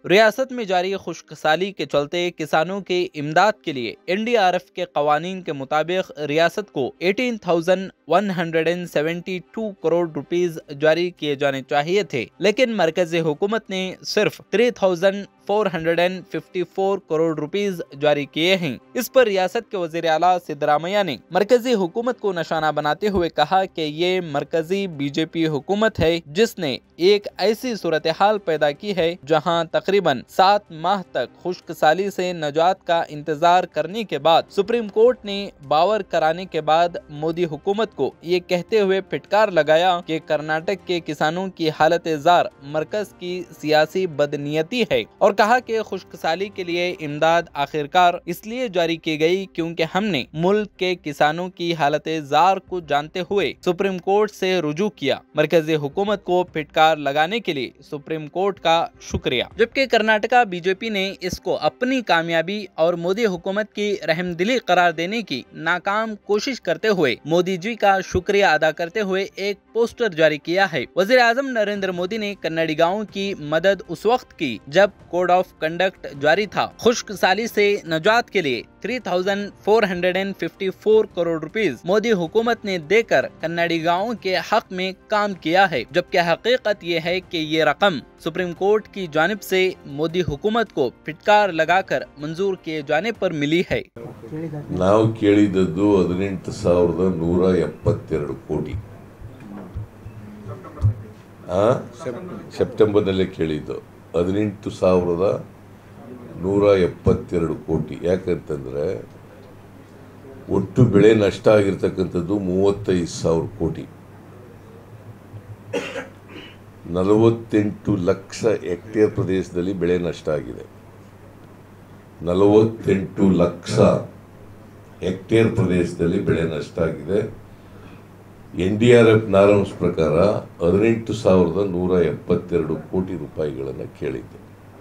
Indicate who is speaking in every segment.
Speaker 1: रियासत में जारी खुश्क साली के चलते किसानों की इमदाद के लिए एनडीआरएफ के कवानीन के मुताबिक रियासत को 18,172 करोड़ रुपीस जारी किए जाने चाहिए थे लेकिन मरकजी हुकूमत ने सिर्फ 3,454 करोड़ रुपीस जारी किए हैं इस पर रियासत के वजीर अला सिद्धरामैया ने मरकजी हुकूमत को निशाना बनाते हुए कहा कि ये मरकजी बीजेपी हुकूमत है जिसने एक ऐसी सूरत हाल पैदा की है जहां तकरीबन सात माह तक खुश्क साली से नजात का इंतजार करने के बाद सुप्रीम कोर्ट ने बावर कराने के बाद मोदी हुकूमत को ये कहते हुए फिटकार लगाया कि कर्नाटक के किसानों की हालत जार मरकज की सियासी बदनीयती है और कहा कि खुश्क साली के लिए इमदाद आखिरकार इसलिए जारी की गई क्योंकि हमने मुल्क के किसानों की हालत जार को जानते हुए सुप्रीम कोर्ट से रुजू किया मरकजी हुकूमत को फिटकार लगाने के लिए सुप्रीम कोर्ट का शुक्रिया जबकि कर्नाटका बीजेपी ने इसको अपनी कामयाबी और मोदी हुकूमत की रहमदिली करार देने की नाकाम कोशिश करते हुए मोदी जी का शुक्रिया अदा करते हुए एक पोस्टर जारी किया है वजीर आजम नरेंद्र मोदी ने कन्नड़ी गाँव की मदद उस वक्त की जब कोड ऑफ कंडक्ट जारी था खुश्क साली से नजात के लिए 3,454 करोड़ रुपीस मोदी हुकूमत ने देकर कन्नड़ी गाँव के हक में काम किया है जबकि हकीकत ये है कि ये रकम सुप्रीम कोर्ट की जानिब से मोदी हुकूमत को फिटकार लगाकर मंजूर किए जाने पर मिली है
Speaker 2: ನಾವು ಕೇಳಿದ್ದದ್ದು ಹದಿನೆಂಟು ಸಾವಿರದ ನೂರ ಎಪ್ಪತ್ತೆರಡು ಕೋಟಿ ಆ? ಸೆಪ್ಟೆಂಬರ್ನಲ್ಲೇ ಕೇಳಿದ್ದು ಹದಿನೆಂಟು ಸಾವಿರದ ನೂರ ಎಪ್ಪತ್ತೆರಡು ಕೋಟಿ ಯಾಕಂತಂದ್ರೆ ಒಟ್ಟು ಬೆಳೆ ನಷ್ಟ ಆಗಿರ್ತಕ್ಕಂಥದ್ದು ಮೂವತ್ತೈದು ಸಾವಿರ ಕೋಟಿ ನಲವತ್ತೆಂಟು ಲಕ್ಷ ಹೆಕ್ಟೇರ್ ಪ್ರದೇಶದಲ್ಲಿ ಬೆಳೆ ನಷ್ಟ ಆಗಿದೆ ನಲವತ್ತೆಂಟು ಲಕ್ಷ ಹೆಕ್ಟೇರ್ ಪ್ರದೇಶದಲ್ಲಿ ಬೆಳೆ ನಷ್ಟ ಆಗಿದೆ N D R F norms ಪ್ರಕಾರ ಹದಿನೆಂಟು ಸಾವಿರದ ನೂರ ಎಪ್ಪತ್ತೆರಡು ಕೋಟಿ ರೂಪಾಯಿಗಳನ್ನು ಕೇಳಿದ್ದು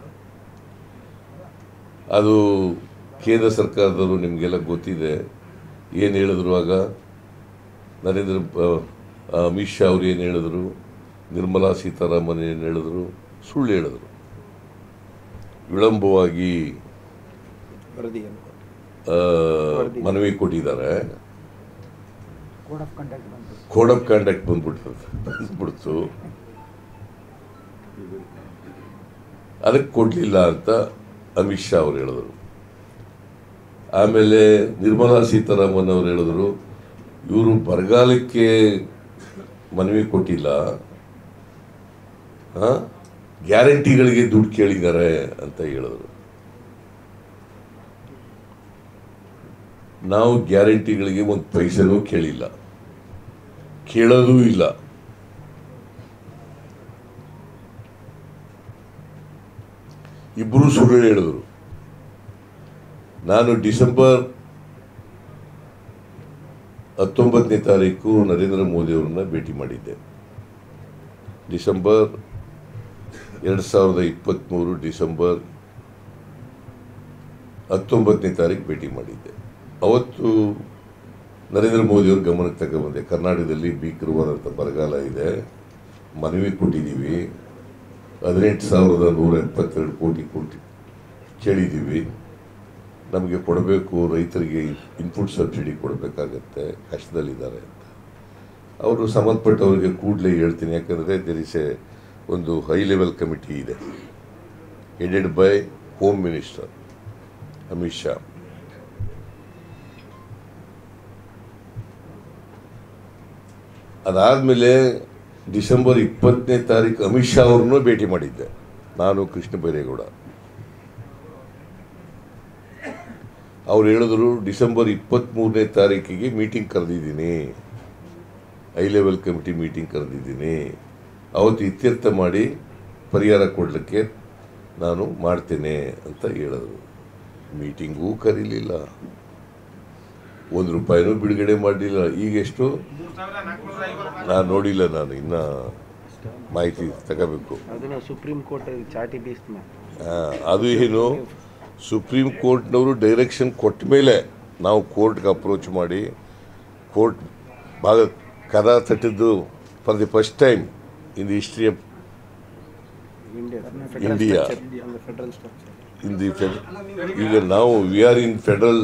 Speaker 2: ಅದು ಕೇಂದ್ರ ಸರ್ಕಾರದವರು ನಿಮಗೆಲ್ಲ ಗೊತ್ತಿದೆ ಏನು ಹೇಳಿದ್ರು ಆಗ ನರೇಂದ್ರ ಆ, ಅಮಿತ್ ಶಾ ಅವ್ರು ಏನು ಹೇಳಿದ್ರು ನಿರ್ಮಲಾ ಸೀತಾರಾಮನ್ ಏನು ಹೇಳಿದ್ರು ಸುಳ್ಳು ಹೇಳಿದ್ರು ವಿಳಂಬವಾಗಿ
Speaker 3: ವರದಿಯನ್ನು
Speaker 2: ಆ, ಮನವಿ ಕೊಟ್ಟಿದ್ದಾರೆ
Speaker 3: ಕೋಡ್ ಆಫ್ ಕಂಡಕ್ಟ್ ಬಂತು
Speaker 2: ಕೋಡ್ ಆಫ್ ಕಾಂಡಕ್ಟ್ ಬಂದ್ಬಿಡ್ತದೆ ಬಂದ್ಬಿಡ್ತು ಅದಕ್ಕೆ ಕೊಡಲಿಲ್ಲ ಅಂತ ಅಮಿತ್ ಶಾ ಅವರು ಹೇಳಿದ್ರು ಆಮೇಲೆ ನಿರ್ಮಲಾ ಸೀತಾರಾಮನ್ ಅವರು ಹೇಳಿದ್ರು ಇವರು ಬರಗಾಲಕ್ಕೆ ಮನವಿ ಕೊಟ್ಟಿಲ್ಲ ಗ್ಯಾರಂಟಿಗಳಿಗೆ ದುಡ್ಡು ಕೇಳಿದ್ದಾರೆ ಅಂತ ಹೇಳಿದ್ರು ನಾವು ಗ್ಯಾರಂಟಿಗಳಿಗೆ ಒಂದು ಪೈಸೆನೂ ಕೇಳಿಲ್ಲ ಕೇಳೋದೂ ಇಲ್ಲ ಇಬ್ಬರು ಸುಳ್ಳು ಹೇಳಿದ್ರು ನಾನು ಡಿಸೆಂಬರ್ ಹತ್ತೊಂಬತ್ತನೇ ತಾರೀಕು ನರೇಂದ್ರ ಮೋದಿ ಅವರನ್ನ ಭೇಟಿ ಮಾಡಿದ್ದೆ ಡಿಸೆಂಬರ್ ಎರಡು ಸಾವಿರದ ಇಪ್ಪತ್ತ್ಮೂರು ಡಿಸೆಂಬರ್ ಹತ್ತೊಂಬತ್ತನೇ ತಾರೀಕು ಭೇಟಿ ಮಾಡಿದ್ದೆ ಅವತ್ತು ನರೇಂದ್ರ ಮೋದಿಯವ್ರ ಗಮನಕ್ಕೆ ತಗೊಬಂದೆ ಕರ್ನಾಟಕದಲ್ಲಿ ಭೀಕರವಾದಂಥ ಬರಗಾಲ ಇದೆ ಮನವಿ ಕೊಟ್ಟಿದ್ದೀವಿ ಹದಿನೆಂಟು ಸಾವಿರದ ನೂರ ಎಪ್ಪತ್ತೆರಡು ಕೋಟಿ ಕೋಟಿ ಕೇಳಿದ್ದೀವಿ ನಮಗೆ ಕೊಡಬೇಕು ರೈತರಿಗೆ ಇನ್ಪುಟ್ ಸಬ್ಸಿಡಿ ಕೊಡಬೇಕಾಗತ್ತೆ ಕಷ್ಟದಲ್ಲಿದ್ದಾರೆ ಅಂತ ಅವರು ಸಂಬಂಧಪಟ್ಟವರಿಗೆ ಕೂಡಲೇ ಹೇಳ್ತೀನಿ ಯಾಕಂದರೆ ದೇರ್ ಇಸ್ ಎ ಒಂದು ಹೈ ಲೆವೆಲ್ ಕಮಿಟಿ ಇದೆ headed by home minister Amit Shah ಅದಾದಮೇಲೆ ಡಿಸೆಂಬರ್ ಇಪ್ಪತ್ತನೇ ತಾರೀಕು ಅಮಿತ್ ಶಾ ಅವ್ರನ್ನೂ ಭೇಟಿ ಮಾಡಿದ್ದೆ ನಾನು ಕೃಷ್ಣ ಬೈರೇಗೌಡ ಅವ್ರು ಹೇಳಿದ್ರು ಡಿಸೆಂಬರ್ ಇಪ್ಪತ್ತ್ಮೂರನೇ ತಾರೀಕಿಗೆ ಮೀಟಿಂಗ್ ಕರೆದಿದ್ದೀನಿ ಹೈ ಲೆವೆಲ್ ಕಮಿಟಿ ಮೀಟಿಂಗ್ ಕರೆದಿದ್ದೀನಿ ಅವತ್ತು ಇತ್ಯರ್ಥ ಮಾಡಿ ಪರಿಹಾರ ಕೊಡಲಿಕ್ಕೆ ನಾನು ಮಾಡ್ತೇನೆ ಅಂತ ಹೇಳಿದ್ರು ಮೀಟಿಂಗೂ ಕರೀಲಿಲ್ಲ ಒಂದು ರೂಪಾಯಿನೂ ಬಿಡುಗಡೆ ಮಾಡಲಿಲ್ಲ ಈಗ ಎಷ್ಟು ನಾನು ನೋಡಿಲ್ಲ ನಾನು ಇನ್ನ ಮಾಹಿತಿ ತಗೋಬೇಕು
Speaker 3: ಅದನ್ನ ಸುಪ್ರೀಂ ಕೋರ್ಟ್ ಚಾಟಿ ಬೇಸ್
Speaker 2: ಆ, ಅದು ಏನು ಸುಪ್ರೀಂ ಕೋರ್ಟ್ನವರು ಡೈರೆಕ್ಷನ್ ಕೊಟ್ಟ ಮೇಲೆ ನಾವು ಕೋರ್ಟ್ಗೆ ಅಪ್ರೋಚ್ ಮಾಡಿ ಕೋರ್ಟ್ ಭಾಗ ಕದ ತಟ್ಟಿದ್ದು for the first time in the history of
Speaker 3: India
Speaker 2: India.
Speaker 3: Federal structure
Speaker 2: in the fed ಈಗ ನಾವು ವಿ ಆರ್ ಇನ್ ಫೆಡರಲ್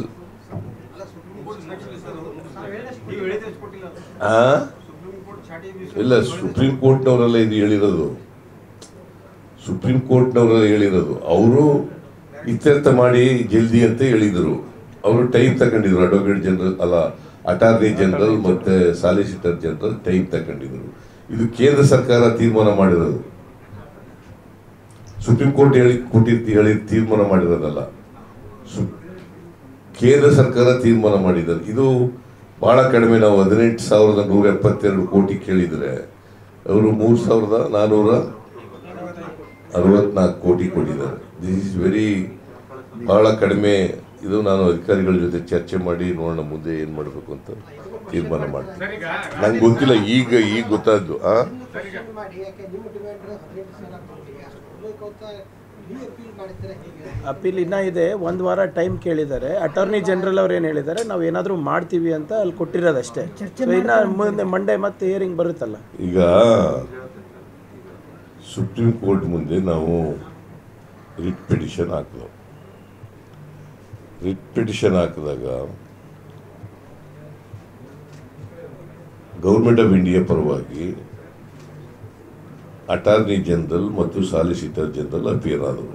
Speaker 2: ಇಲ್ಲ ಸುಪ್ರೀಂ ಕೋರ್ಟ್ನವರೆಲ್ಲ ಇದು ಹೇಳಿರೋದು ಸುಪ್ರೀಂ ಕೋರ್ಟ್ನವರೆಲ್ಲ ಹೇಳಿರೋದು ಅವರು ಇತ್ಯರ್ಥ ಮಾಡಿ ಜಲ್ದಿ ಅಂತ ಹೇಳಿದರು ಅವರು ಟೈಮ್ ತಗೊಂಡಿದ್ರು ಅಡ್ವೊಕೇಟ್ ಜನರಲ್ ಅಲ್ಲ ಅಟಾರ್ನಿ ಜನರಲ್ ಮತ್ತೆ ಸಾಲಿಸಿಟರ್ ಜನರಲ್ ಟೈಮ್ ತಗೊಂಡಿದ್ರು ಇದು ಕೇಂದ್ರ ಸರ್ಕಾರ ತೀರ್ಮಾನ ಮಾಡಿರೋದು ಸುಪ್ರೀಂ ಕೋರ್ಟ್ ಹೇಳಿ ಕೊಟ್ಟಿರ್ತಿ ಹೇಳಿ ತೀರ್ಮಾನ ಮಾಡಿರೋದಲ್ಲ ಸು- ಕೇಂದ್ರ ಸರ್ಕಾರ ತೀರ್ಮಾನ ಮಾಡಿದ್ದಾರೆ ಇದು ಬಹಳ ಕಡಿಮೆ ನಾವು ಹದಿನೆಂಟು ಸಾವಿರದ ನೂರ ಎಪ್ಪತ್ತೆರಡು ಕೋಟಿ ಕೇಳಿದರೆ ಅವರು ಮೂರು ಸಾವಿರದ ನಾನ್ನೂರ ಅರವತ್ನಾಲ್ಕು ಕೋಟಿ ಕೊಟ್ಟಿದ್ದಾರೆ ದಿಸ್ ಇಸ್ ವೆರಿ ಬಹಳ ಕಡಿಮೆ ಇದು ನಾನು ಅಧಿಕಾರಿಗಳ ಜೊತೆ ಚರ್ಚೆ ಮಾಡಿ ನೋಡೋಣ ಮುಂದೆ ಏನು ಮಾಡಬೇಕು ಅಂತ ತೀರ್ಮಾನ ಮಾಡ್ತೀನಿ ನಂಗೆ ಗೊತ್ತಿಲ್ಲ ಈಗ ಈಗ ಗೊತ್ತಾದ್ದು ಆ
Speaker 4: ಮಾಡಿ ಯಾಕೆ ನಿಮ್ಮ ಡಿಮ್ಯಾಂಡ್ ಹದಿನೆಂಟು ಸಾವಿರ ಕೊಟ್ಟಿಗೆ ಅಷ್ಟು ಕೊಡ್ಬೇಕು ಅಂತ ನೀವು ಅಪೀಲ್ ಮಾಡಿದ್ರೆ ಹೇಗೆ
Speaker 3: ಅಪೀಲ್ ಇನ್ನೂ ಇದೆ ಒಂದು ವಾರ ಟೈಮ್ ಕೇಳಿದ್ದಾರೆ ಅಟಾರ್ನಿ ಜನರಲ್ ಅವ್ರು ಏನು ಹೇಳಿದ್ದಾರೆ ನಾವು ಏನಾದರೂ ಮಾಡ್ತೀವಿ ಅಂತ ಅಲ್ಲಿ ಕೊಟ್ಟಿರೋದಷ್ಟೇ ಸೊ ಇನ್ನು ಮುಂದೆ ಮಂಡೇ ಮತ್ತೆ ಹಿಯರಿಂಗ್ ಬರುತ್ತಲ್ಲ
Speaker 2: ಈಗ ಸುಪ್ರೀಂ ಕೋರ್ಟ್ ಮುಂದೆ ನಾವು ರಿಟ್ ಪಿಟಿಷನ್ ಹಾಕಿದೆವು ರಿಟ್ ಪಿಟಿಷನ್ ಹಾಕಿದಾಗ ಗೌರ್ಮೆಂಟ್ ಆಫ್ ಇಂಡಿಯಾ ಪರವಾಗಿ ಅಟಾರ್ನಿ ಜನರಲ್ ಮತ್ತು ಸಾಲಿಸಿಟರ್ ಜನರಲ್ ಅಪಿಯರ್ ಆದರು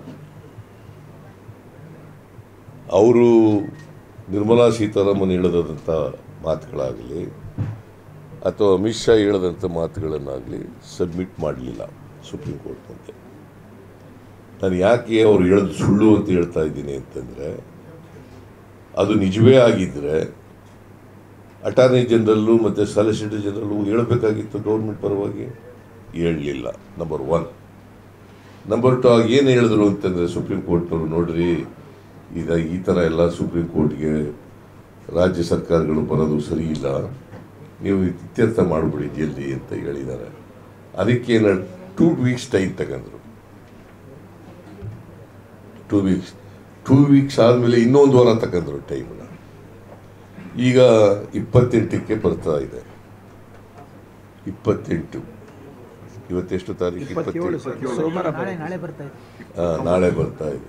Speaker 2: ಅವರು ನಿರ್ಮಲಾ ಸೀತಾರಾಮನ್ ಹೇಳದಂಥ ಮಾತುಗಳಾಗಲಿ ಅಥವಾ ಅಮಿತ್ ಶಾ ಹೇಳದಂಥ ಮಾತುಗಳನ್ನಾಗಲಿ ಸಬ್ಮಿಟ್ ಮಾಡಲಿಲ್ಲ ಸುಪ್ರೀಂ ಕೋರ್ಟ್ ಮುಂದೆ ನಾನು ಯಾಕೆ ಅವ್ರು ಹೇಳೋದು ಸುಳ್ಳು ಅಂತ ಹೇಳ್ತಾ ಇದ್ದೀನಿ ಅಂತಂದರೆ ಅದು ನಿಜವೇ ಆಗಿದ್ದರೆ ಅಟಾರ್ನಿ ಜನರಲ್ಲು ಮತ್ತು ಸಾಲಿಸಿಟರ್ ಜನರಲ್ಲು ಹೇಳಬೇಕಾಗಿತ್ತು ಗೌರ್ಮೆಂಟ್ ಪರವಾಗಿ ಹೇಳಲಿಲ್ಲ ನಂಬರ್ ಒನ್ ನಂಬರ್ ಟು ಆಗ ಏನು ಹೇಳಿದ್ರು ಅಂತಂದರೆ ಸುಪ್ರೀಂ ಕೋರ್ಟ್ನವರು ನೋಡ್ರಿ ಈಗ ಈ ಥರ ಎಲ್ಲ ಸುಪ್ರೀಂ ಕೋರ್ಟ್ಗೆ ರಾಜ್ಯ ಸರ್ಕಾರಗಳು ಬರೋದು ಸರಿ ಇಲ್ಲ ನೀವು ಇತ್ಯರ್ಥ ಮಾಡಿಬಿಡಿ ಜಲ್ದಿ ಅಂತ ಹೇಳಿದ್ದಾರೆ ಅದಕ್ಕೆ ಟೂ ವೀಕ್ಸ್ ಟೈಮ್ ತಗೊಂಡ್ರು ಟೂ ವೀಕ್ಸ್ ಟೂ ವೀಕ್ಸ್ ಆದಮೇಲೆ ಇನ್ನೊಂದು ವಾರ ತಗೊಂಡ್ರು ಟೈಮನ್ನ ಈಗ ಇಪ್ಪತ್ತೆಂಟಕ್ಕೆ ಬರ್ತಾ ಇದೆ ಇಪ್ಪತ್ತೆಂಟು ಇವತ್ತೆಷ್ಟು ತಾರೀಕು
Speaker 3: ಇಪ್ಪತ್ತೇಳು
Speaker 2: ಇಪ್ಪತ್ತೆಂಟು
Speaker 3: ಸೋಮವಾರ
Speaker 4: ನಾಳೆ ಬರ್ತಾ ಇದೆ
Speaker 2: ಆ, ನಾಳೆ ಬರ್ತಾ ಇದೆ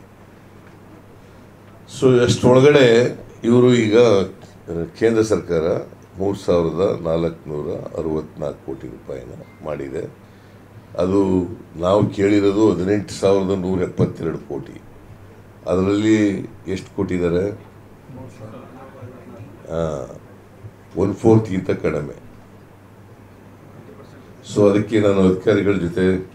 Speaker 2: ಸೊ ಅಷ್ಟರೊಳಗಡೆ ಇವರು ಈಗ ಆ, ಕೇಂದ್ರ ಸರ್ಕಾರ ಮೂರು ಸಾವಿರದ ನಾಲ್ಕುನೂರ ಅರವತ್ನಾಲ್ಕು ಕೋಟಿ ರೂಪಾಯಿನ ಮಾಡಿದೆ ಅದು ನಾವು ಕೇಳಿರೋದು ಹದಿನೆಂಟು ಸಾವಿರದ ನೂರ ಎಪ್ಪತ್ತೆರಡು ಕೋಟಿ ಅದರಲ್ಲಿ ಎಷ್ಟು ಕೊಟ್ಟಿದ್ದಾರೆ ಒನ್ ಫೋರ್ತ್ಗಿಂತ ಕಡಿಮೆ ಸೊ ಅದಕ್ಕೆ ನಾನು ಅಧಿಕಾರಿಗಳ ಜೊತೆ